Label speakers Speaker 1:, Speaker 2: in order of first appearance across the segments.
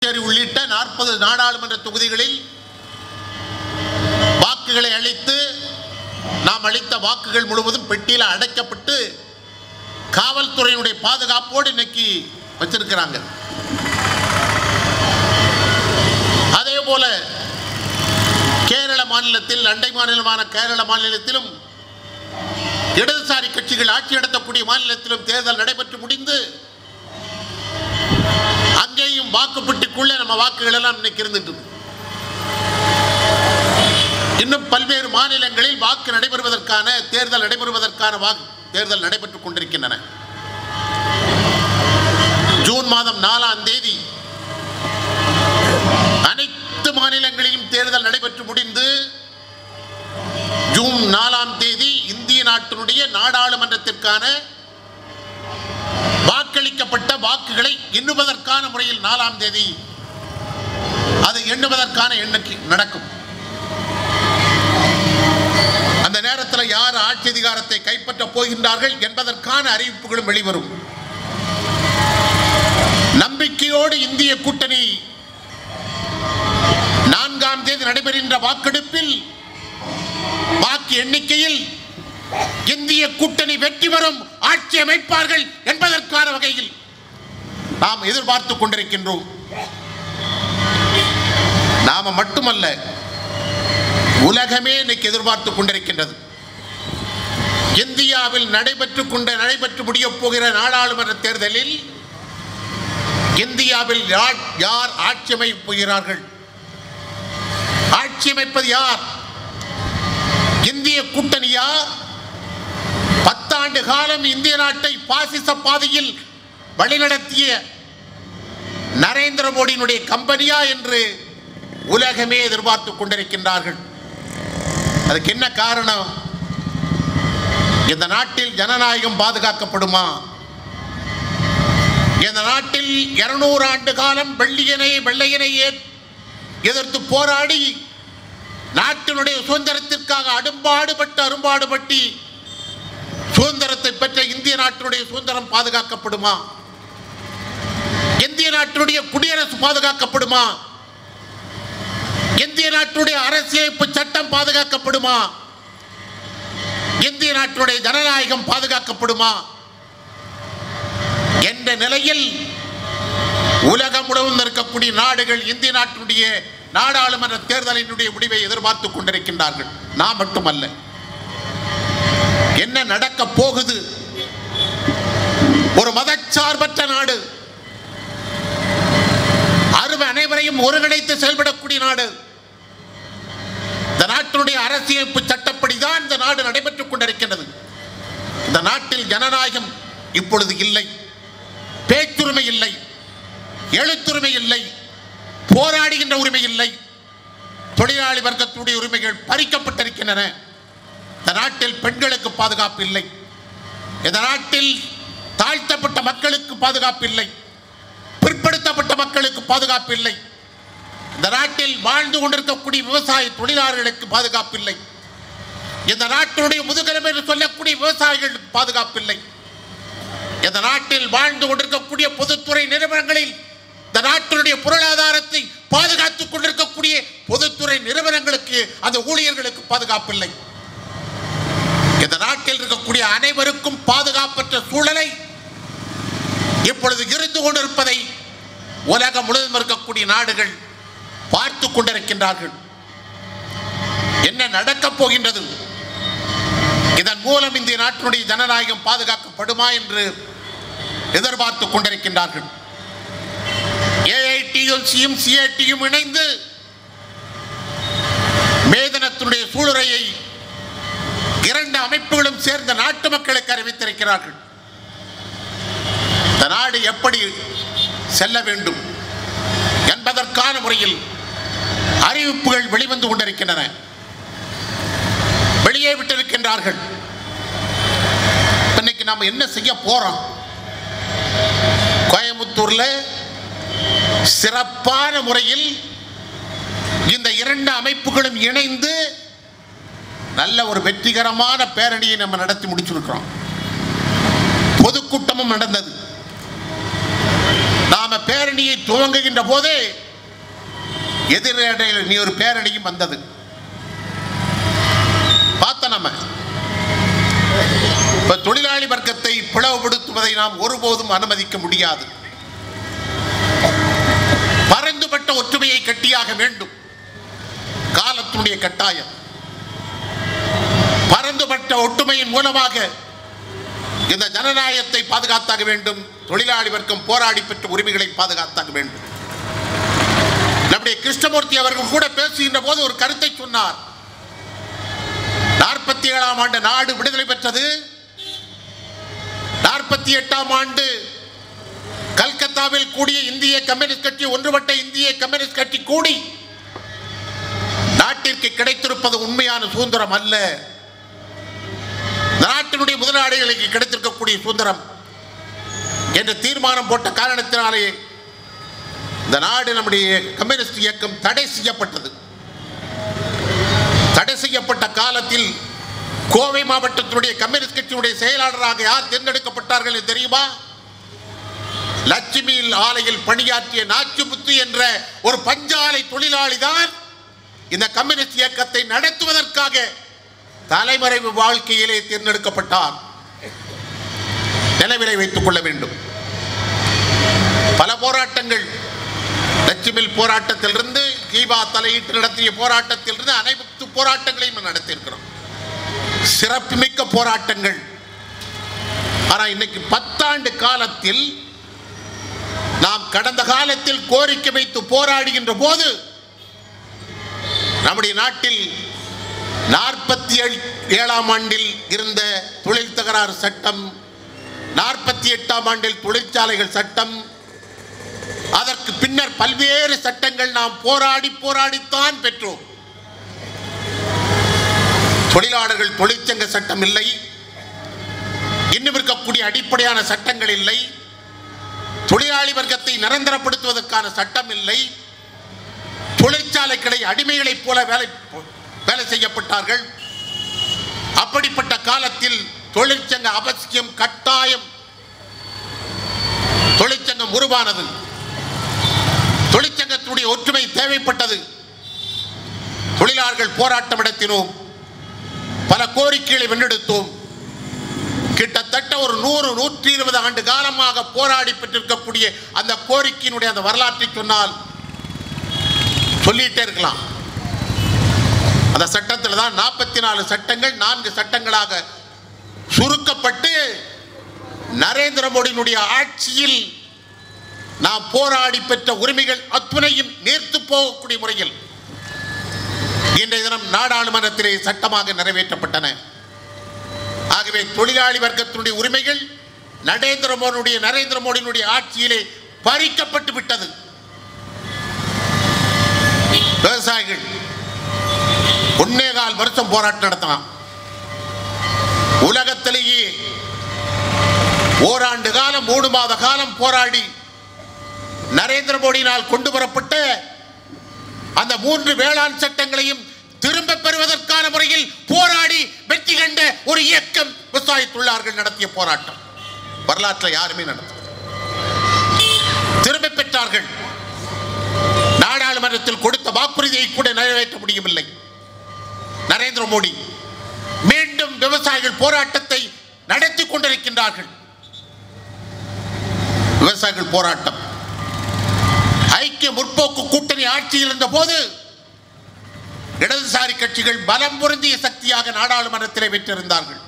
Speaker 1: புதுச்சேரி உள்ளிட்ட நாற்பது நாடாளுமன்ற தொகுதிகளில் வாக்குகளை அளித்து நாம் அளித்த வாக்குகள் முழுவதும் பெட்டியில் அடைக்கப்பட்டு காவல்துறையினுடைய பாதுகாப்போடு இன்னைக்கு வச்சிருக்கிறாங்க அதே போல கேரள மாநிலத்தில் அண்டை மாநிலமான கேரள மாநிலத்திலும் இடதுசாரி கட்சிகள் ஆட்சி நடத்தக்கூடிய மாநிலத்திலும் தேர்தல் நடைபெற்று முடிந்து அங்கேயும் வாக்குப்பெட்டிக்குள்ளே நம்ம வாக்குகள் எல்லாம் இன்னைக்கு இருந்துட்டு இருக்கு. இன்னும் பல்வேறு மாநிலங்களில் வாக்கு நடைபெறுவதற்கான தேர்தல் நடைபெறுவதற்கான வாக்கு தேர்தல் நடைபெற்றுக் கொண்டிருக்கின்றன ஜூன் மாதம் நாலாம் தேதி அனைத்து மாநிலங்களிலும் தேர்தல் நடைபெற்று முடிந்து ஜூன் நாலாம் தேதி இந்திய நாட்டினுடைய நாடாளுமன்றத்திற்கான வாக்களிக்கப்பட்ட வாக்குகளை எண்ணுவதற்கான முறையில் நாலாம் தேதி அது எண்ணுவதற்கான எண்ணிக்கை நடக்கும் அந்த நேரத்தில் யார் ஆட்சி அதிகாரத்தை கைப்பற்றப் போகின்றார்கள் என்பதற்கான அறிவிப்புகளும் வெளிவரும் நம்பிக்கையோடு இந்திய கூட்டணி நான்காம் தேதி நடைபெறுகின்ற வாக்கெடுப்பில் வாக்கு எண்ணிக்கையில் இந்திய கூட்டணி வெற்றி பெறும் ஆட்சி அமைப்பார்கள் என்பதற்கான வகையில் நாம் எதிர்பார்த்துக் கொண்டிருக்கின்றோம் நாம மட்டுமல்ல உலகமே இன்னைக்கு எதிர்பார்த்துக் கொண்டிருக்கின்றது இந்தியாவில் நடைபெற்றுக் கொண்ட நடைபெற்று முடியப் போகிற நாடாளுமன்ற தேர்தலில் இந்தியாவில் யார் யார் ஆட்சி அமைக்கப் போகிறார்கள் ஆட்சி அமைப்பது யார் இந்திய கூட்டணியா பத்தாண்டு காலம் இந்திய நாட்டை பாசிச பாதையில் வழிநடத்திய நரேந்திர மோடியினுடைய கம்பெனியா என்று உலகமே எதிர்பார்த்துக் கொண்டிருக்கின்றார்கள் அதுக்கு என்ன காரணம் இந்த நாட்டில் ஜனநாயகம் பாதுகாக்கப்படுமா இந்த நாட்டில் இருநூறு ஆண்டு காலம் வெள்ளியனை வெள்ளையனை ஏ- எதிர்த்து போராடி நாட்டினுடைய சுதந்திரத்திற்காக அடும்பாடுபட்டு அரும்பாடுபட்டி சுதந்திரத்தை பெற்ற இந்திய நாட்டினுடைய சுதந்திரம் பாதுகாக்கப்படுமா இந்திய நாட்டினுடைய குடியரசு பாதுகாக்கப்படுமா இந்திய நாட்டினுடைய அரசியலமைப்பு சட்டம் பாதுகாக்கப்படுமா இந்திய நாட்டினுடைய ஜனநாயகம் பாதுகாக்கப்படுமா என்ற நிலையில் உலகம் முழுவதும் இருக்கக்கூடிய நாடுகள் இந்திய நாட்டினுடைய நாடாளுமன்ற தேர்தலினுடைய முடிவை எதிர்பார்த்துக் கொண்டிருக்கின்றார்கள் நான் மட்டுமல்ல என்ன நடக்க போகுது ஒரு மதச்சார்பற்ற நாடு அருமை அனைவரையும் ஒருங்கிணைத்து செயல்படக்கூடிய நாடு இந்த நாட்டினுடைய அரசியலமைப்பு சட்டப்படிதான் இந்த நாடு நடைபெற்றுக் கொண்டிருக்கின்றது இந்த நாட்டில் ஜனநாயகம் இப்பொழுது இல்லை பேச்சுரிமை இல்லை எழுத்துரிமை இல்லை போராடுகின்ற உரிமை இல்லை தொழிலாளி வர்க்கத்துடைய உரிமைகள் பறிக்கப்பட்டிருக்கின்றன இந்த நாட்டில் பெண்களுக்கு பாதுகாப்பு இல்லை இந்த நாட்டில் தாழ்த்தப்பட்ட மக்களுக்கு பாதுகாப்பு இல்லை பிற்படுத்தப்பட்ட மக்களுக்கு பாதுகாப்பு இல்லை இந்த நாட்டில் வாழ்ந்து கொண்டிருக்கக்கூடிய விவசாய தொழிலாளர்களுக்கு பாதுகாப்பு இல்லை இந்த நாட்டினுடைய முதுகெலும்பு என்று சொல்லக்கூடிய விவசாயிகளுக்கு பாதுகாப்பு இல்லை இந்த நாட்டில் வாழ்ந்து கொண்டிருக்கக்கூடிய பொதுத்துறை நிறுவனங்களில் இந்த நாட்டினுடைய பொருளாதாரத்தை பாதுகாத்துக் கொண்டிருக்கக்கூடிய பொதுத்துறை நிறுவனங்களுக்கு அந்த ஊழியர்களுக்கு பாதுகாப்பு இல்லை இந்த நாட்டில் இருக்கக்கூடிய அனைவருக்கும் பாதுகாப்பற்ற சூழலை இப்பொழுது இருந்து கொண்டிருப்பதை உலகம் முழுவதும் இருக்கக்கூடிய நாடுகள் பார்த்து கொண்டிருக்கின்றார்கள் என்ன நடக்கப் போகின்றது இதன் மூலம் இந்திய நாட்டினுடைய ஜனநாயகம் பாதுகாக்கப்படுமா என்று எதிர்பார்த்துக் கொண்டிருக்கின்றார்கள் ஏஐடியும் சியும் சிஐடியும் இணைந்து மேதனத்தினுடைய சூளுரையை இரண்டு அமைப்புகளும் சேர்ந்த நாட்டு மக்களுக்கு அறிவித்திருக்கிறார்கள் இந்த நாடு எப்படி செல்ல வேண்டும் என்பதற்கான முறையில் அறிவிப்புகள் வெளிவந்து கொண்டிருக்கின்றன வெளியே விட்டிருக்கின்றார்கள் இன்னைக்கு நாம் என்ன செய்ய போறோம் கோயம்புத்தூர்ல சிறப்பான முறையில் இந்த இரண்டு அமைப்புகளும் இணைந்து நல்ல ஒரு வெற்றிகரமான பேரணியை நம்ம நடத்தி முடிச்சிருக்கிறோம் பொதுக்கூட்டமும் நடந்தது நாம பேரணியை துவங்குகின்ற போதே எதிரடையில் நீ ஒரு பேரணியும் வந்தது பார்த்த நம்ம இப்ப தொழிலாளி வர்க்கத்தை பிளவுபடுத்துவதை நாம் ஒருபோதும் அனுமதிக்க முடியாது பரந்துபட்ட ஒற்றுமையை கட்டியாக வேண்டும் காலத்தினுடைய கட்டாயம் பரந்துபட்ட ஒற்றுமையின் மூலமாக இந்த ஜனநாயகத்தை பாதுகாத்தாக வேண்டும் தொழிலாளி வர்க்கம் போராடி பெற்ற உரிமைகளை பாதுகாத்தாக வேண்டும் நம்முடைய கிருஷ்ணமூர்த்தி அவர்கள் கூட பேசுகின்ற போது ஒரு கருத்தை சொன்னார் நாற்பத்தி ஏழாம் ஆண்டு நாடு விடுதலை பெற்றது நாற்பத்தி எட்டாம் ஆண்டு கல்கத்தாவில் கூடிய இந்திய கம்யூனிஸ்ட் கட்சி ஒன்றுபட்ட இந்திய கம்யூனிஸ்ட் கட்சி கூடி நாட்டிற்கு கிடைத்திருப்பது உண்மையான சுதந்திரம் அல்ல இந்த நாட்டினுடைய முதலாளிகளுக்கு கிடைத்திருக்கக்கூடிய சுதந்திரம் என்று தீர்மானம் போட்ட காரணத்தினாலே இந்த நாடு நம்முடைய கம்யூனிஸ்ட் இயக்கம் தடை செய்யப்பட்டது தடை செய்யப்பட்ட காலத்தில் கோவை மாவட்டத்தினுடைய கம்யூனிஸ்ட் கட்சியுடைய செயலாளராக யார் தேர்ந்தெடுக்கப்பட்டார்கள் என்று தெரியுமா லட்சுமியில் ஆலையில் பணியாற்றிய நாச்சுமுத்து என்ற ஒரு பஞ்சாலை தொழிலாளி தான் இந்த கம்யூனிஸ்ட் இயக்கத்தை நடத்துவதற்காக தலைமறைவு வாழ்க்கையிலே தேர்ந்தெடுக்கப்பட்டார் நினைவிலை வைத்துக் கொள்ள வேண்டும் பல போராட்டங்கள் லட்சுமில் போராட்டத்திலிருந்து தீபா தலையிட்டு நடத்திய போராட்டத்திலிருந்து அனைத்து போராட்டங்களையும் நாம் நடத்தியிருக்கிறோம் சிறப்புமிக்க போராட்டங்கள் ஆனா இன்னைக்கு பத்தாண்டு காலத்தில் நாம் கடந்த காலத்தில் கோரிக்கை வைத்து போராடுகின்ற போது நம்முடைய நாட்டில் நாற்பத்தி ஏழாம் ஆண்டில் இருந்த தொழில் தகராறு சட்டம் நாற்பத்தி எட்டாம் ஆண்டில் தொழிற்சாலைகள் சட்டம் அதற்கு பின்னர் பல்வேறு சட்டங்கள் நாம் போராடி போராடித்தான் பெற்றோம் தொழிலாளர்கள் தொழிற்சங்க சட்டம் இல்லை இன்னும் இருக்கக்கூடிய அடிப்படையான சட்டங்கள் இல்லை தொழிலாளி வர்க்கத்தை நிரந்தரப்படுத்துவதற்கான சட்டம் இல்லை தொழிற்சாலைகளை அடிமைகளைப் போல வேலை வேலை செய்யப்பட்டார்கள் அப்படிப்பட்ட காலத்தில் தொழிற்சங்க அவசியம் கட்டாயம் தொழிற்சங்கம் உருவானது தொழிற்சங்கத்தினுடைய ஒற்றுமை தேவைப்பட்டது தொழிலாளர்கள் போராட்டம் நடத்தினோம் பல கோரிக்கைகளை வென்றெடுத்தோம் கிட்டத்தட்ட ஒரு நூறு நூற்றி இருபது ஆண்டு காலமாக போராடி பெற்றிருக்கக்கூடிய அந்த கோரிக்கையினுடைய அந்த வரலாற்றை சொன்னால் சொல்லிட்டே இருக்கலாம் அந்த சட்டத்தில் தான் நாற்பத்தி நாலு சட்டங்கள் நான்கு சட்டங்களாக சுருக்கப்பட்டு நரேந்திர மோடியினுடைய ஆட்சியில் நாம் போராடி பெற்ற உரிமைகள் அத்துணையும் நேர்த்து போகக்கூடிய முறையில் இன்றைய தினம் நாடாளுமன்றத்திலே சட்டமாக நிறைவேற்றப்பட்டன ஆகவே தொழிலாளி வர்க்கத்தினுடைய உரிமைகள் நரேந்திர மோடியுடைய நரேந்திர மோடியினுடைய ஆட்சியிலே பறிக்கப்பட்டு விட்டது விவசாயிகள் ஒன்னே கால் வருஷம் போராட்டம் நடத்தினான் உலகத்திலேயே ஓராண்டு காலம் மூணு மாத காலம் போராடி நரேந்திர மோடியினால் கொண்டு வரப்பட்ட அந்த மூன்று வேளாண் சட்டங்களையும் திரும்ப பெறுவதற்கான முறையில் போராடி வெற்றி கண்ட ஒரு இயக்கம் விவசாய தொழிலாளர்கள் நடத்திய போராட்டம் வரலாற்றில் யாருமே நடத்த திரும்ப பெற்றார்கள் நாடாளுமன்றத்தில் கொடுத்த வாக்குறுதியை கூட நிறைவேற்ற முடியவில்லை நரேந்திர மோடி மீண்டும் விவசாயிகள் போராட்டத்தை நடத்தி கொண்டிருக்கின்றார்கள் விவசாயிகள் போராட்டம் ஐக்கிய முற்போக்கு கூட்டணி ஆட்சியில் இருந்த போது இடதுசாரி கட்சிகள் பலம் பொருந்திய சக்தியாக நாடாளுமன்றத்தில் வெற்றிருந்தார்கள்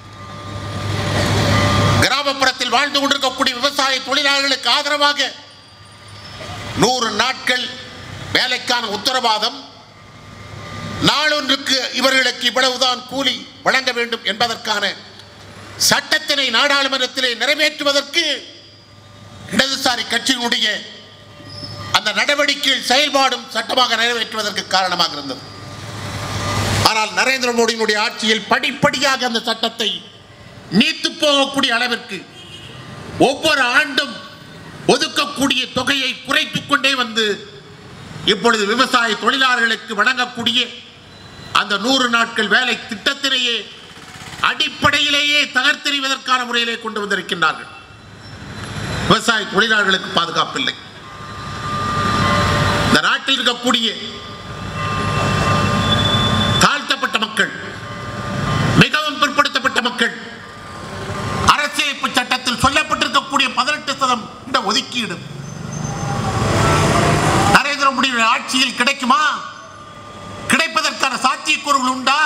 Speaker 1: கிராமப்புறத்தில் வாழ்ந்து கொண்டிருக்கக்கூடிய விவசாய தொழிலாளர்களுக்கு ஆதரவாக நூறு நாட்கள் வேலைக்கான உத்தரவாதம் நாளொன்றுக்கு இவர்களுக்கு இவ்வளவுதான் கூலி வழங்க வேண்டும் என்பதற்கான சட்டத்தினை நாடாளுமன்றத்திலே நிறைவேற்றுவதற்கு இடதுசாரி கட்சியினுடைய அந்த நடவடிக்கைகள் செயல்பாடும் சட்டமாக நிறைவேற்றுவதற்கு காரணமாக இருந்தது ஆனால் நரேந்திர மோடியினுடைய ஆட்சியில் படிப்படியாக அந்த சட்டத்தை நீத்து போகக்கூடிய அளவிற்கு ஒவ்வொரு ஆண்டும் ஒதுக்கக்கூடிய தொகையை குறைத்துக் கொண்டே வந்து இப்பொழுது விவசாய தொழிலாளர்களுக்கு வழங்கக்கூடிய அந்த நூறு நாட்கள் வேலை திட்டத்திலேயே அடிப்படையிலேயே தகர்த்தெறிவதற்கான முறையிலே கொண்டு வந்திருக்கின்றார்கள் விவசாய தொழிலாளர்களுக்கு பாதுகாப்பு இல்லை இந்த நாட்டில் இருக்கக்கூடிய தாழ்த்தப்பட்ட மக்கள் மிகவும் பிற்படுத்தப்பட்ட மக்கள் அரசியலமைப்பு சட்டத்தில் சொல்லப்பட்டிருக்கக்கூடிய பதினெட்டு சதம் இட ஒதுக்கீடு நரேந்திர மோடியுடைய ஆட்சியில் கிடைக்குமா கிடைப்பதற்கான சாத்தியக்கூறுகள் உண்டா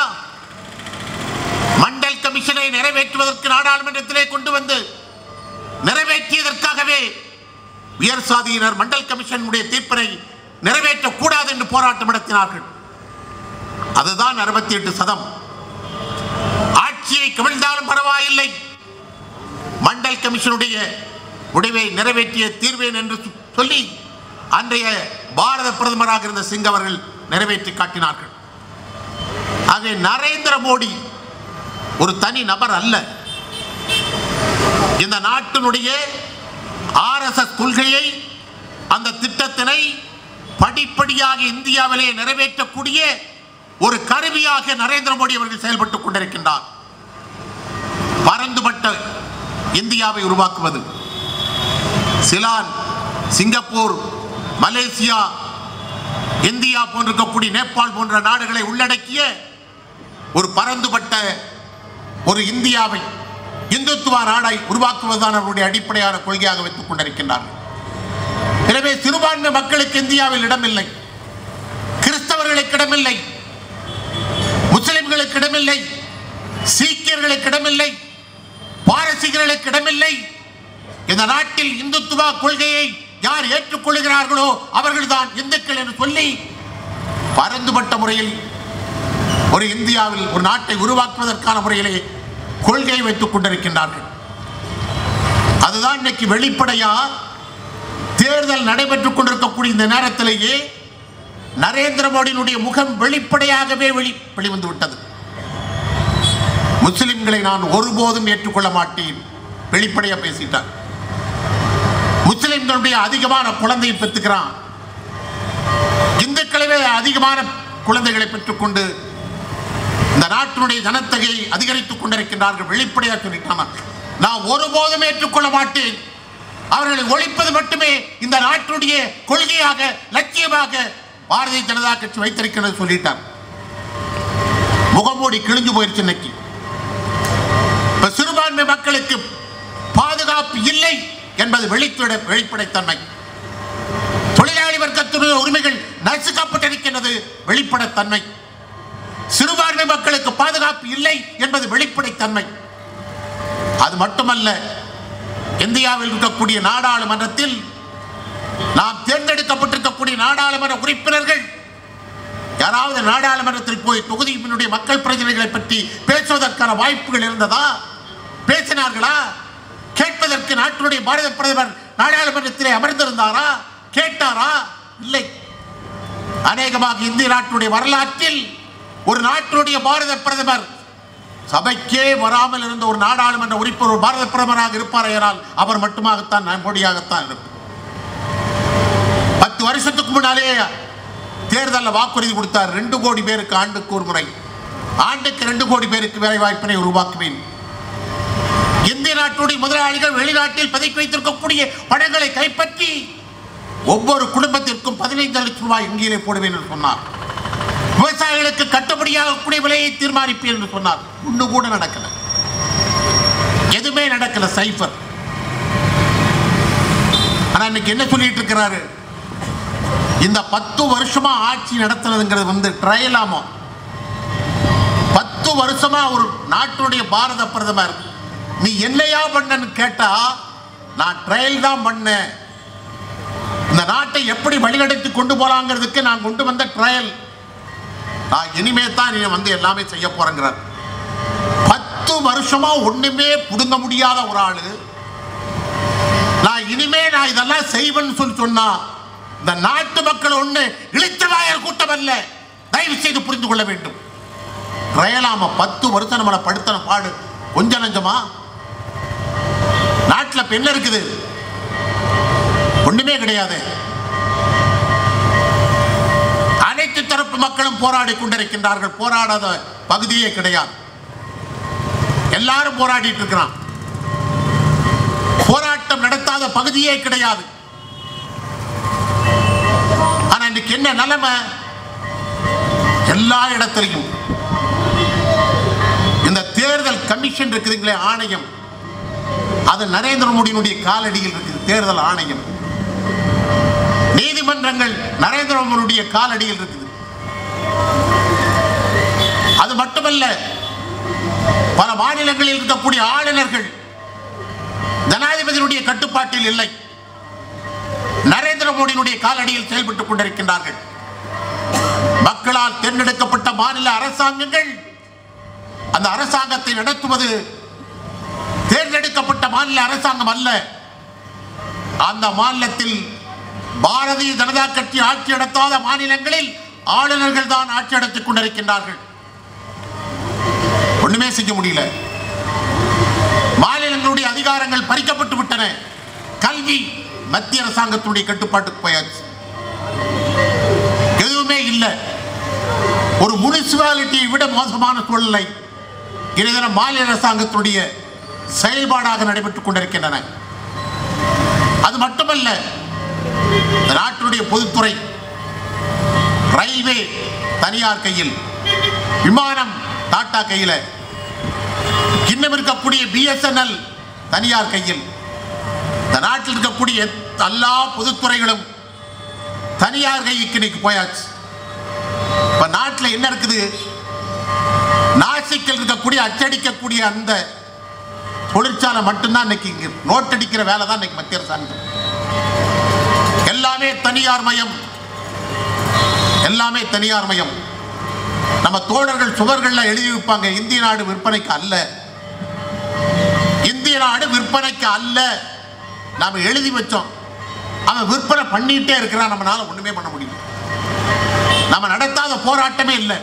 Speaker 1: மண்டல் கமிஷனை நிறைவேற்றுவதற்கு நாடாளுமன்றத்திலே கொண்டு வந்து நிறைவேற்றியதற்காகவே உயர் சாதியினர் மண்டல் கமிஷனுடைய தீர்ப்பினை நிறைவேற்றக்கூடாது என்று போராட்டம் நடத்தினார்கள் அதுதான் அறுபத்தி எட்டு சதம் ஆட்சியை கவிழ்ந்தாலும் பரவாயில்லை மண்டல் கமிஷனுடைய முடிவை நிறைவேற்றிய தீர்வேன் என்று சொ- சொல்லி அன்றைய பாரத பிரதமராக இருந்த சிங் அவர்கள் நிறைவேற்றி காட்டினார்கள் ஆக நரேந்திர மோடி ஒரு தனி நபர் அல்ல இந்த நாட்டினுடைய ஆர்எஸ்எஸ் கொள்கையை அந்த திட்டத்தினை படிப்படியாக இந்தியாவிலே நிறைவேற்றக்கூடிய ஒரு கருவியாக நரேந்திர மோடி அவர்கள் செயல்பட்டுக் கொண்டிருக்கின்றார் பரந்துபட்ட இந்தியாவை உருவாக்குவது சிலான் சிங்கப்பூர் மலேசியா இந்தியா போன்றிருக்கக்கூடிய நேபாள் போன்ற நாடுகளை உள்ளடக்கிய ஒரு பரந்துபட்ட ஒரு இந்தியாவை இந்துத்துவ நாடை உருவாக்குவதுதான் அவருடைய அடிப்படையான கொள்கையாக வைத்துக் கொண்டிருக்கின்றார்கள் எனவே சிறுபான்மை மக்களுக்கு இந்தியாவில் இடமில்லை கிறிஸ்தவர்களுக்கு இடமில்லை முஸ்லிம்களுக்கு இடமில்லை சீக்கியர்களுக்கு இடமில்லை பாரசீகர்களுக்கு இடமில்லை இந்த நாட்டில் இந்துத்துவ கொள்கையை யார் ஏற்றுக்கொள்கிறார்களோ அவர்கள்தான் இந்துக்கள் என்று சொல்லி பரந்துபட்ட முறையில் ஒரு இந்தியாவில் ஒரு நாட்டை உருவாக்குவதற்கான முறையிலே கொள்கை வைத்துக் கொண்டிருக்கின்றார்கள் அதுதான் இன்னைக்கு வெளிப்படையா தேர்தல் நடைபெற்றுக் கொண்டிருக்கக்கூடிய இந்த நேரத்திலேயே நரேந்திர மோடியினுடைய முகம் வெளிப்படையாகவே வெளி வெளிவந்து விட்டது முஸ்லிம்களை நான் ஒருபோதும் ஏற்றுக்கொள்ள மாட்டேன் வெளிப்படையா பேசிட்டார் முஸ்லிம்களுடைய அதிகமான குழந்தையை பெற்றுக்கிறான் இந்துக்களவே அதிகமான குழந்தைகளை பெற்றுக்கொண்டு இந்த நாட்டினுடைய ஜனத்தொகையை அதிகரித்துக் கொண்டிருக்கின்றார்கள் வெளிப்படையாக சொல்லிட்டாங்க நான் ஒருபோதும் ஏற்றுக்கொள்ள மாட்டேன் அவர்களை ஒழிப்பது மட்டுமே இந்த நாட்டினுடைய கொள்கையாக லட்சியமாக பாரதிய ஜனதா கட்சி வைத்திருக்கிறது சொல்லிட்டார் முகமூடி கிழிஞ்சு போயிருச்சு இன்னைக்கு இப்ப சிறுபான்மை மக்களுக்கு பாதுகாப்பு இல்லை என்பது வெளிப்பட வெளிப்படைத்தன்மை தொழிலாளி வர்க்கத்தினுடைய உரிமைகள் நசுக்கப்பட்டிருக்கின்றது வெளிப்படைத்தன்மை சிறுபான்மை மக்களுக்கு பாதுகாப்பு இல்லை என்பது வெளிப்படைத்தன்மை அது மட்டுமல்ல இந்தியாவில் இருக்கக்கூடிய நாடாளுமன்றத்தில் நாம் தேர்ந்தெடுக்கப்பட்டிருக்கக்கூடிய நாடாளுமன்ற உறுப்பினர்கள் யாராவது நாடாளுமன்றத்தில் போய் தொகுதியினுடைய மக்கள் பிரச்சனைகளை பற்றி பேசுவதற்கான வாய்ப்புகள் இருந்ததா பேசினார்களா கேட்பதற்கு நாட்டினுடைய பாரத பிரதமர் நாடாளுமன்றத்திலே அமர்ந்திருந்தாரா கேட்டாரா இல்லை அநேகமாக இந்திய நாட்டினுடைய வரலாற்றில் ஒரு நாட்டினுடைய பாரத பிரதமர் சபைக்கே வராமல் இருந்த ஒரு நாடாளுமன்ற உறுப்பினர் ஒரு பாரத பிரதமராக இருப்பாரையானால் அவர் மட்டுமாகத்தான் நான் மோடியாகத்தான் இருக்கும் பத்து வருஷத்துக்கு முன்னாலே தேர்தலில் வாக்குறுதி கொடுத்தார் ரெண்டு கோடி பேருக்கு ஆண்டுக்கு ஒரு முறை ஆண்டுக்கு ரெண்டு கோடி பேருக்கு வேலை வாய்ப்பினை உருவாக்குவேன் இந்திய நாட்டுடைய முதலாளிகள் வெளிநாட்டில் பதுக்கி வைத்திருக்கக்கூடிய பணங்களை கைப்பற்றி ஒவ்வொரு குடும்பத்திற்கும் பதினைந்து லட்சம் ரூபாய் வங்கியிலே போடுவேன் என்று சொன்னார் விவசாயிகளுக்கு கட்டுப்படியாகக்கூடிய விலையை தீர்மானிப்பேன் என்று சொன்னார் ஒண்ணு கூட நடக்கல எதுவுமே நடக்கல சைஃபர் ஆனா இன்னைக்கு என்ன சொல்லிட்டு இருக்கிறாரு இந்த பத்து வருஷமா ஆட்சி நடத்துனதுங்கிறது வந்து ட்ரையலாமோ பத்து வருஷமா ஒரு நாட்டுடைய பாரத பிரதமர் நீ என்னையா பண்ணன்னு கேட்டா நான் ட்ரையல் தான் பண்ணேன் இந்த நாட்டை எப்படி வழிநடத்தி கொண்டு போலாங்கிறதுக்கு நான் கொண்டு வந்த ட்ரையல் நான் இனிமே தான் நீ வந்து எல்லாமே செய்ய போறேங்கிறார் பத்து வருஷமா ஒண்ணுமே புடுங்க முடியாத ஒரு ஆளு நான் இனிமே நான் இதெல்லாம் செய்வேன்னு சொல்லி சொன்னா இந்த நாட்டு மக்கள் ஒண்ணு இழிச்சவாயர் கூட்டம் அல்ல தயவு செய்து புரிந்து கொள்ள வேண்டும் ரயலாம பத்து வருஷம் நம்மளை படுத்தன பாடு கொஞ்சம் நஞ்சமா நாட்டுல இப்ப என்ன இருக்குது ஒண்ணுமே கிடையாது அனைத்து தரப்பு மக்களும் போராடி கொண்டிருக்கின்றார்கள் போராடாத பகுதியே கிடையாது எல்லாரும் போராடிட்டு இருக்கிறான் போராட்டம் நடத்தாத பகுதியே கிடையாது ஆனா இன்னைக்கு என்ன நிலைமை எல்லா இடத்திலையும் இந்த தேர்தல் கமிஷன் இருக்குதுங்களே ஆணையம் அது நரேந்திர மோடியினுடைய காலடியில் இருக்குது தேர்தல் ஆணையம் நீதிமன்றங்கள் நரேந்திர மோடியுடைய காலடியில் இருக்குது அது மட்டுமல்ல பல மாநிலங்களில் இருக்கக்கூடிய ஆளுநர்கள் ஜனாதிபதியினுடைய கட்டுப்பாட்டில் இல்லை நரேந்திர மோடியினுடைய காலடியில் செயல்பட்டுக் கொண்டிருக்கின்றார்கள் மக்களால் தேர்ந்தெடுக்கப்பட்ட மாநில அரசாங்கங்கள் அந்த அரசாங்கத்தை நடத்துவது தேர்ந்தெடுக்கப்பட்ட மாநில அரசாங்கம் அல்ல அந்த மாநிலத்தில் பாரதிய ஜனதா கட்சி ஆட்சி நடத்தாத மாநிலங்களில் ஆளுநர்கள் தான் ஆட்சி நடத்திக் கொண்டிருக்கின்றார்கள் ஒண்ணுமே செய்ய முடியல மாநிலங்களுடைய அதிகாரங்கள் பறிக்கப்பட்டு விட்டன கல்வி மத்திய அரசாங்கத்துடைய கட்டுப்பாட்டுக்கு போயாச்சு எதுவுமே இல்லை ஒரு முனிசிபாலிட்டியை விட மோசமான சூழ்நிலை இதை மாநில அரசாங்கத்துடைய செயல்பாடாக நடைபெற்றுக் கொண்டிருக்கின்றன அது மட்டுமல்ல இந்த நாட்டினுடைய பொதுத்துறை ரயில்வே தனியார் கையில் விமானம் டாடா கையில் இன்னும் இருக்கக்கூடிய பிஎஸ்என்எல் தனியார் கையில் இந்த நாட்டில் இருக்கக்கூடிய எல்லா பொதுத்துறைகளும் தனியார் கைக்கு இன்னைக்கு போயாச்சு இப்ப நாட்டில் என்ன இருக்குது நாசிக்கில் இருக்கக்கூடிய அச்சடிக்கக்கூடிய அந்த தொழிற்சாலை மட்டும்தான் இன்னைக்கு இங்க நோட் அடிக்கிற வேலை தான் இன்னைக்கு மத்திய அரசாங்கம் எல்லாமே தனியார் மயம் எல்லாமே தனியார் மயம் நம்ம தோழர்கள் சுவர்கள்ல எழுதி வைப்பாங்க இந்திய நாடு விற்பனைக்கு அல்ல இந்திய நாடு விற்பனைக்கு அல்ல நாம எழுதி வச்சோம் அவன் விற்பனை பண்ணிட்டே இருக்கிறான் நம்மளால ஒண்ணுமே பண்ண முடியும் நம்ம நடத்தாத போராட்டமே இல்லை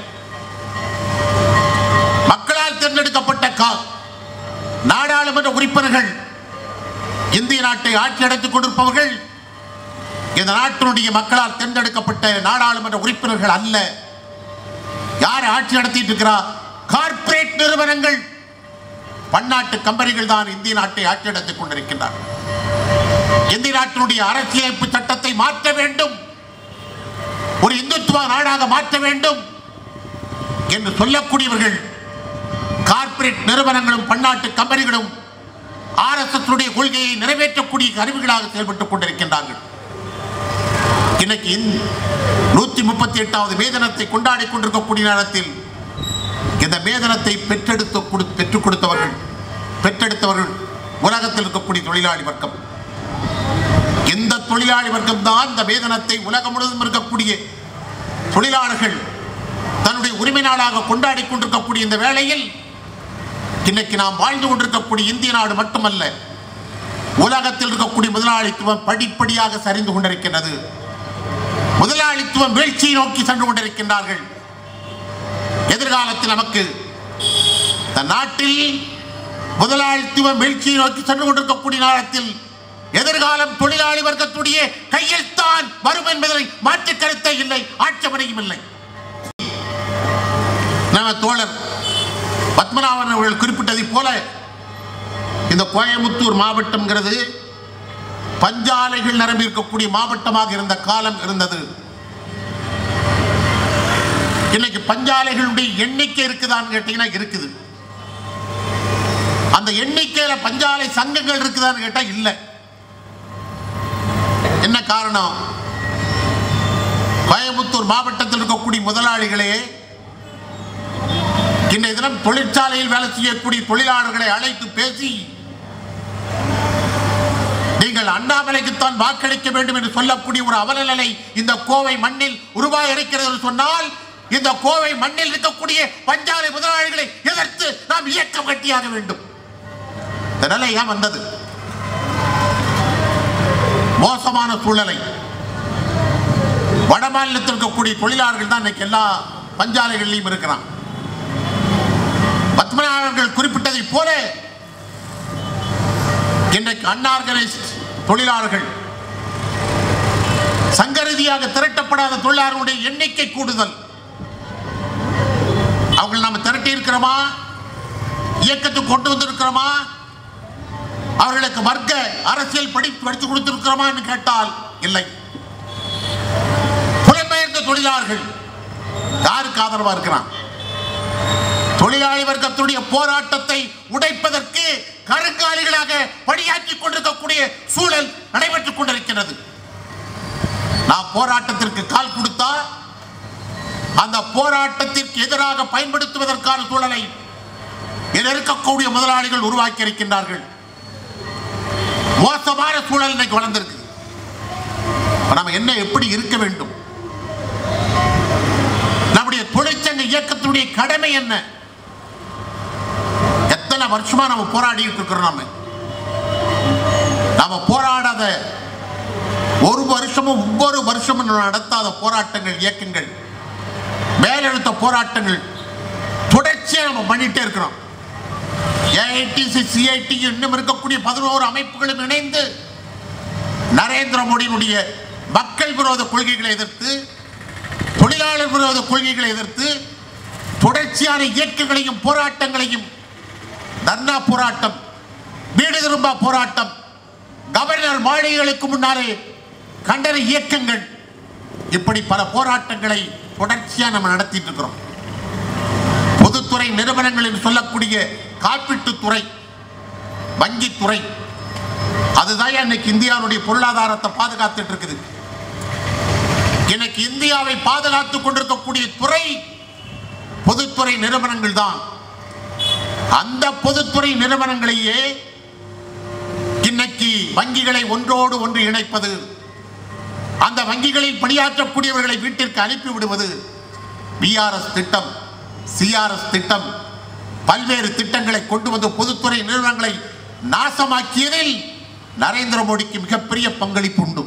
Speaker 1: மக்களால் தேர்ந்தெடுக்கப்பட்ட கா நாடாளுமன்ற உறுப்பினர்கள் இந்திய நாட்டை ஆட்சி நடத்திக் கொண்டிருப்பவர்கள் இந்த நாட்டினுடைய மக்களால் தேர்ந்தெடுக்கப்பட்ட நாடாளுமன்ற உறுப்பினர்கள் அல்ல யார் ஆட்சி நடத்திட்டு இருக்கிறா கார்ப்பரேட் நிறுவனங்கள் பன்னாட்டு கம்பெனிகள் தான் இந்திய நாட்டை ஆட்சி நடத்திக் கொண்டிருக்கின்றனர் இந்திய நாட்டினுடைய அரசியலமைப்பு சட்டத்தை மாற்ற வேண்டும் ஒரு இந்துத்துவ நாடாக மாற்ற வேண்டும் என்று சொல்லக்கூடியவர்கள் கார்ப்பரேட் நிறுவனங்களும் பன்னாட்டு கம்பெனிகளும் ஆர்எஸ்எஸ் உடைய கொள்கையை நிறைவேற்றக்கூடிய கருவிகளாக செயல்பட்டுக் கொண்டிருக்கின்றார்கள் இன்னைக்கு நூத்தி முப்பத்தி எட்டாவது வேதனத்தை கொண்டாடி கொண்டிருக்கக்கூடிய நேரத்தில் இந்த வேதனத்தை பெற்றெடுத்து கொடு- பெற்றுக் கொடுத்தவர்கள் பெற்றெடுத்தவர்கள் உலகத்தில் இருக்கக்கூடிய தொழிலாளி வர்க்கம் இந்த தொழிலாளி வர்க்கம் தான் இந்த வேதனத்தை உலகம் முழுவதும் இருக்கக்கூடிய தொழிலாளர்கள் தன்னுடைய உரிமை நாளாக கொண்டாடி கொண்டிருக்கக்கூடிய இந்த வேளையில் இன்னைக்கு நாம் வாழ்ந்து கொண்டிருக்கக்கூடிய இந்திய நாடு மட்டுமல்ல உலகத்தில் இருக்கக்கூடிய முதலாளித்துவம் படிப்படியாக சரிந்து கொண்டிருக்கின்றது முதலாளித்துவம் வீழ்ச்சியை நோக்கி சென்று கொண்டிருக்கின்றார்கள் எதிர்காலத்தில் நமக்கு இந்த நாட்டில் முதலாளித்துவம் வீழ்ச்சியை நோக்கி சென்று கொண்டிருக்கக்கூடிய நேரத்தில் எதிர்காலம் தொழிலாளி வர்க்கத்துடைய கையில் தான் வரும் என்பதில் மாற்று கருத்தே இல்லை ஆட்சேபனையும் இல்லை நம்ம தோழர் பத்மநாபன் அவர்கள் குறிப்பிட்டதைப் போல இந்த கோயமுத்தூர் மாவட்டம்ங்கிறது பஞ்சாலைகள் நிரம்பி இருக்கக்கூடிய மாவட்டமாக இருந்த காலம் இருந்தது இன்னைக்கு பஞ்சாலைகளுடைய எண்ணிக்கை இருக்குதான்னு கேட்டீங்கன்னா இருக்குது அந்த எண்ணிக்கையில பஞ்சாலை சங்கங்கள் இருக்குதான்னு கேட்டா இல்லை என்ன காரணம் கோயம்புத்தூர் மாவட்டத்தில் இருக்கக்கூடிய முதலாளிகளே இன்றைய தினம் தொழிற்சாலையில் வேலை செய்யக்கூடிய தொழிலாளர்களை அழைத்து பேசி நீங்கள் அண்ணாமலைக்குத்தான் வாக்களிக்க வேண்டும் என்று சொல்லக்கூடிய ஒரு அவலநிலை இந்த கோவை மண்ணில் உருவாக இருக்கிறது என்று சொன்னால் இந்த கோவை மண்ணில் இருக்கக்கூடிய பஞ்சாலை முதலாளிகளை எதிர்த்து நாம் இயக்கம் கட்டியாக வேண்டும் இந்த நிலை ஏன் வந்தது மோசமான சூழ்நிலை வட மாநிலத்தில் இருக்கக்கூடிய தொழிலாளர்கள் தான் இன்னைக்கு எல்லா பஞ்சாலைகள்லையும் இருக்கிறான் பத்மநாபர்கள் குறிப்பிட்டதைப் போல இன்றைக்கு அன்ஆர்கனைஸ்ட் தொழிலாளர்கள் சங்க ரீதியாக திரட்டப்படாத தொழிலாளர்களுடைய எண்ணிக்கை கூடுதல் அவங்களை நாம திரட்டி இருக்கிறோமா இயக்கத்துக்கு கொண்டு வந்திருக்கிறோமா அவர்களுக்கு வர்க்க அரசியல் படி படித்து கொடுத்திருக்கிறோமான்னு கேட்டால் இல்லை புலம்பெயர்ந்த தொழிலாளர்கள் யாருக்கு ஆதரவா இருக்கிறான் தொழிலாளி வர்க்கத்துடைய போராட்டத்தை உடைப்பதற்கு கருங்காலிகளாக பணியாற்றிக் கொண்டிருக்கக்கூடிய சூழல் நடைபெற்றுக் கொண்டிருக்கிறது நான் போராட்டத்திற்கு கால் கொடுத்தா அந்த போராட்டத்திற்கு எதிராக பயன்படுத்துவதற்கான சூழலை இதில் இருக்கக்கூடிய முதலாளிகள் உருவாக்கி இருக்கின்றார்கள் மோசமான சூழல் இன்னைக்கு வளர்ந்திருக்கு இப்ப நம்ம என்ன எப்படி இருக்க வேண்டும் நம்முடைய தொழிற்சங்க இயக்கத்தினுடைய கடமை என்ன எத்தனை வருஷமா நம்ம போராடிட்டு இருக்கிறோம் நாம நாம போராடாத ஒரு வருஷமும் ஒவ்வொரு வருஷமும் நடத்தாத போராட்டங்கள் இயக்கங்கள் மேலெழுத்த போராட்டங்கள் தொடர்ச்சியா நம்ம பண்ணிட்டே இருக்கிறோம் ஏஐடிசி சிஐடி இன்னும் இருக்கக்கூடிய பதினோரு அமைப்புகளும் இணைந்து நரேந்திர மோடியினுடைய மக்கள் விரோத கொள்கைகளை எதிர்த்து தொழிலாளர் விரோத கொள்கைகளை எதிர்த்து தொடர்ச்சியான இயக்கங்களையும் போராட்டங்களையும் தர்ணா போராட்டம் வீடு திரும்பா போராட்டம் கவர்னர் மாளிகைகளுக்கு முன்னாலே கண்டன இயக்கங்கள் இப்படி பல போராட்டங்களை தொடர்ச்சியா நம்ம நடத்திட்டு இருக்கிறோம் பொதுத்துறை நிறுவனங்கள் என்று சொல்லக்கூடிய காப்பீட்டுத்துறை வங்கித்துறை அதுதான் இன்னைக்கு இந்தியாவுடைய பொருளாதாரத்தை பாதுகாத்துட்டு இருக்குது இன்னைக்கு இந்தியாவை பாதுகாத்துக் கொண்டிருக்கக்கூடிய துறை பொதுத்துறை நிறுவனங்கள் தான் அந்த பொதுத்துறை நிறுவனங்களையே இன்னைக்கு வங்கிகளை ஒன்றோடு ஒன்று இணைப்பது அந்த வங்கிகளில் பணியாற்றக்கூடியவர்களை வீட்டிற்கு அனுப்பி விடுவது பிஆர்எஸ் திட்டம் சிஆர்எஸ் திட்டம் பல்வேறு திட்டங்களை கொண்டு வந்து பொதுத்துறை நிறுவனங்களை நாசமாக்கியதில் நரேந்திர மோடிக்கு மிகப்பெரிய பங்களிப்பு உண்டு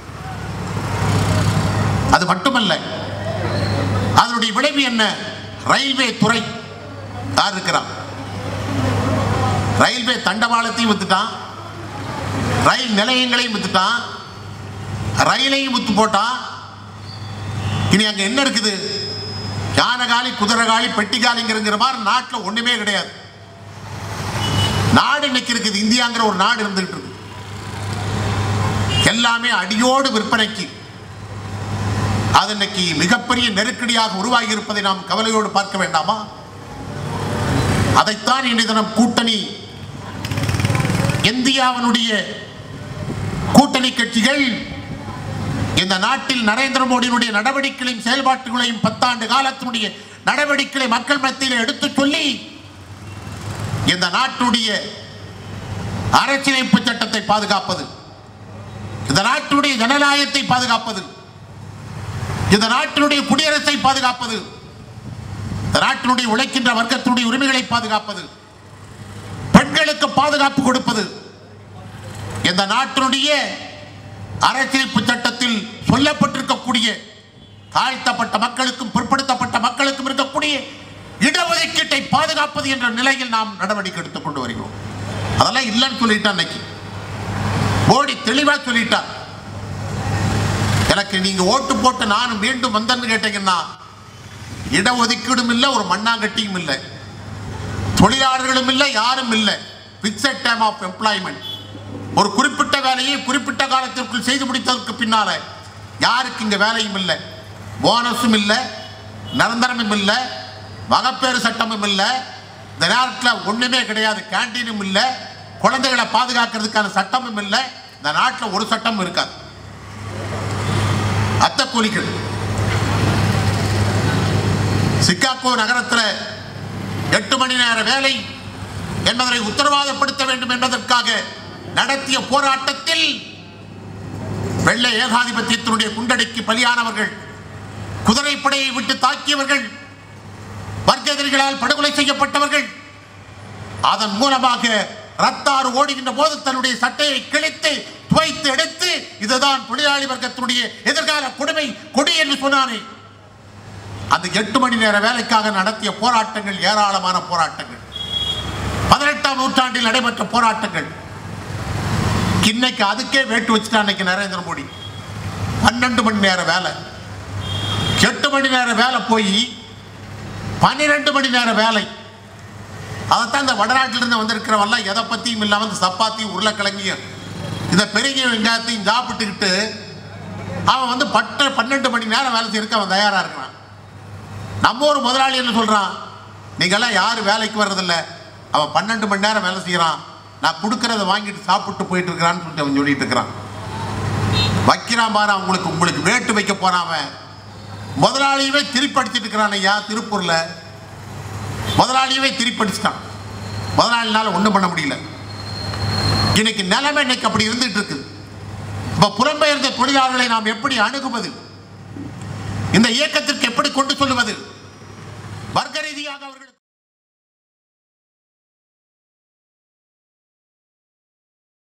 Speaker 1: அது மட்டுமல்ல அதனுடைய விளைவு என்ன ரயில்வே துறை யார் இருக்கிறான் ரயில்வே தண்டவாளத்தையும் வித்துட்டான் ரயில் நிலையங்களையும் வித்துட்டான் ரயிலையும் வித்து போட்டான் இனி அங்க என்ன இருக்குது யானகாலி குதிரைகாலி பெட்டிகாலிங்கிற மாதிரி நாட்டில் ஒண்ணுமே கிடையாது நாடு இன்னைக்கு இருக்குது இந்தியாங்கிற ஒரு நாடு இருந்துகிட்டு இருக்கு எல்லாமே அடியோடு விற்பனைக்கு அது இன்னைக்கு மிகப்பெரிய நெருக்கடியாக உருவாகி இருப்பதை நாம் கவலையோடு பார்க்க வேண்டாமா அதைத்தான் இன்றைய தினம் கூட்டணி இந்தியாவினுடைய கூட்டணி கட்சிகள் இந்த நாட்டில் நரேந்திர மோடியினுடைய நடவடிக்கைகளையும் செயல்பாட்டுகளையும் பத்தாண்டு காலத்தினுடைய நடவடிக்கைகளை மக்கள் மத்தியில் எடுத்துச் சொல்லி இந்த நாட்டுடைய அரசியலமைப்பு சட்டத்தை பாதுகாப்பது இந்த நாட்டுடைய ஜனநாயகத்தை பாதுகாப்பது இந்த நாட்டினுடைய குடியரசை பாதுகாப்பது இந்த நாட்டினுடைய உழைக்கின்ற வர்க்கத்தினுடைய உரிமைகளை பாதுகாப்பது பெண்களுக்கு பாதுகாப்பு கொடுப்பது இந்த நாட்டினுடைய அரசியலமைப்பு சட்டத்தில் சொல்லப்பட்டிருக்கக்கூடிய தாழ்த்தப்பட்ட மக்களுக்கும் பிற்படுத்தப்பட்ட மக்களுக்கும் இருக்கக்கூடிய இடஒதுக்கீட்டை பாதுகாப்பது என்ற நிலையில் நாம் நடவடிக்கை எடுத்துக் கொண்டு வருகிறோம் அதெல்லாம் இல்லைன்னு சொல்லிட்டா அன்னைக்கு மோடி தெளிவா சொல்லிட்டார் எனக்கு நீங்க ஓட்டு போட்டு நானும் மீண்டும் வந்தேன்னு கேட்டீங்கன்னா இடஒதுக்கீடும் இல்லை ஒரு மண்ணாங்கட்டியும் இல்லை தொழிலாளர்களும் இல்லை யாரும் இல்லை பிக்சட் டைம் ஆஃப் எம்ப்ளாய்மெண்ட் ஒரு குறிப்பிட்ட வேலையை குறிப்பிட்ட காலத்திற்குள் செய்து முடித்ததற்கு பின்னால யாருக்கு இங்க வேலையும் இல்லை போனஸும் இல்லை நிரந்தரமும் இல்லை மகப்பேறு சட்டமும் இல்லை இந்த நேரத்தில் ஒண்ணுமே கிடையாது கேண்டீனும் இல்லை குழந்தைகளை பாதுகாக்கிறதுக்கான சட்டமும் இல்லை இந்த நாட்டில் ஒரு சட்டமும் இருக்காது அத்த கூலிகள் சிக்காகோ நகரத்தில் எட்டு மணி நேர வேலை என்பதை உத்தரவாதப்படுத்த வேண்டும் என்பதற்காக நடத்திய போராட்டத்தில் வெள்ளை ஏகாதிபத்தியத்தினுடைய குண்டடிக்கு பலியானவர்கள் குதிரைப்படையை விட்டு தாக்கியவர்கள் வர்க்க எதிரிகளால் படுகொலை செய்யப்பட்டவர்கள் அதன் மூலமாக ரத்தாறு ஓடுகின்ற போது தன்னுடைய சட்டையை கிழித்து துவைத்து எடுத்து இதுதான் தொழிலாளி வர்க்கத்தினுடைய எதிர்கால கொடுமை கொடி என்று சொன்னானே அந்த எட்டு மணி நேர வேலைக்காக நடத்திய போராட்டங்கள் ஏராளமான போராட்டங்கள் பதினெட்டாம் நூற்றாண்டில் நடைபெற்ற போராட்டங்கள் இன்னைக்கு அதுக்கே வேட்டு வச்சுட்டா அன்னைக்கு நரேந்திர மோடி பன்னெண்டு மணி நேர வேலை எட்டு மணி நேர வேலை போய் பன்னிரெண்டு மணி நேர வேலை அதைத்தான் இந்த வடநாட்டிலிருந்து வந்திருக்கிறவெல்லாம் எதை பற்றியும் இல்லாமல் இந்த சப்பாத்தியும் உருளைக்கிழங்கையும் இந்த பெரிய வெங்காயத்தையும் சாப்பிட்டுக்கிட்டு அவன் வந்து பட்ட பன்னெண்டு மணி நேரம் வேலை செய்யறதுக்கு அவன் தயாராக இருக்கிறான் நம்ம ஒரு முதலாளி என்ன சொல்கிறான் நீங்கள்லாம் யாரும் வேலைக்கு வர்றதில்ல அவன் பன்னெண்டு மணி நேரம் வேலை செய்கிறான் நான் கொடுக்கறத வாங்கிட்டு சாப்பிட்டு போயிட்டு இருக்கிறான்னு சொல்லிட்டு அவன் சொல்லிட்டு இருக்கிறான் வைக்கிறான் பாரு அவங்களுக்கு உங்களுக்கு வேட்டு வைக்க போறான் அவன் முதலாளியவே திருப்படிச்சிட்டு இருக்கிறான் ஐயா திருப்பூர்ல முதலாளியவே திருப்படிச்சிட்டான் முதலாளினால ஒன்றும் பண்ண முடியல இன்னைக்கு நிலைமை இன்னைக்கு அப்படி இருந்துட்டு இருக்கு இப்ப புலம்பெயர்ந்த தொழிலாளர்களை நாம் எப்படி அணுகுவது இந்த இயக்கத்திற்கு எப்படி கொண்டு சொல்லுவது வர்க்க ரீதியாக அவர்கள்